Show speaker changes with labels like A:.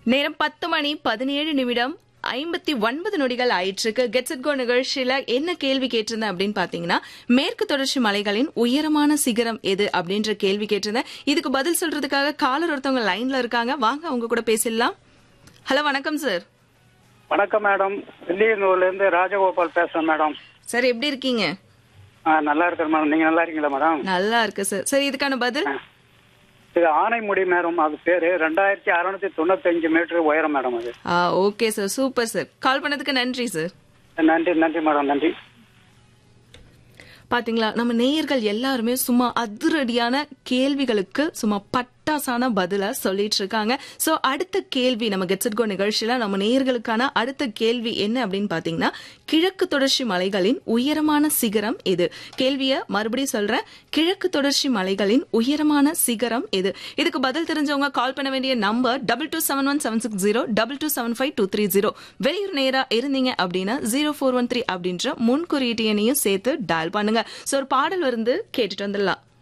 A: நேரம் பத்து மணி பதினேழு நிமிடம் ஐம்பத்தி ஒன்பது நொடிகள் ஆயிற்றுக்கு கெட்ஸ் கோ நிகழ்ச்சியில என்ன கேள்வி கேட்டிருந்தேன் அப்படின்னு பாத்தீங்கன்னா மேற்கு தொடர்ச்சி மலைகளின் உயரமான சிகரம் எது அப்படின்ற கேள்வி கேட்டிருந்தேன் இதுக்கு பதில் சொல்றதுக்காக காலர் ஒருத்தவங்க லைன்ல இருக்காங்க வாங்க அவங்க கூட பேசிடலாம் ஹலோ வணக்கம் சார்
B: வணக்கம் மேடம் வில்லியனூர்ல இருந்து ராஜகோபால் பேசுறேன் மேடம்
A: சார் எப்படி இருக்கீங்க
B: ஆ, நல்லா இருக்கிறேன் மேடம் நீங்க நல்லா இருக்கீங்களா மேடம்
A: நல்லா இருக்கு சார் சரி இதுக்கான பதில்
B: இது ஆனைமுடி மேடம் அது பேரு ரெண்டாயிரத்தி அறுநூத்தி தொண்ணூத்தஞ்சு மீட்டர் உயரம் மேடம் அது
A: ஆ okay sir super sir call பண்ணதுக்கு நன்றி சார்
B: நன்றி நன்றி மேடம் நன்றி
A: பாத்தீங்களா நம்ம நேயர்கள் எல்லாருமே சும்மா அதிரடியான கேள்விகளுக்கு சும்மா பட்டாசான பதில சொல்லிட்டு இருக்காங்க சோ அடுத்த கேள்வி நம்ம கெட்ஸ் கோ நிகழ்ச்சியில நம்ம நேயர்களுக்கான அடுத்த கேள்வி என்ன அப்படின்னு பாத்தீங்கன்னா கிழக்கு தொடர்ச்சி மலைகளின் உயரமான சிகரம் எது கேள்விய மறுபடியும் சொல்றேன் கிழக்கு தொடர்ச்சி மலைகளின் உயரமான சிகரம் எது இதுக்கு பதில் தெரிஞ்சவங்க கால் பண்ண வேண்டிய number double two seven one seven six zero double two seven five two three zero வெளியூர் நேரா இருந்தீங்க அப்படின்னா ஜீரோ ஃபோர் ஒன் த்ரீ அப்படின்ற முன் குறியீட்டு எண்ணையும் சேர்த்து டயல் பண்ணுங்க சோ ஒரு பாடல் வந்து கேட்டுட்டு வந்துடலாம்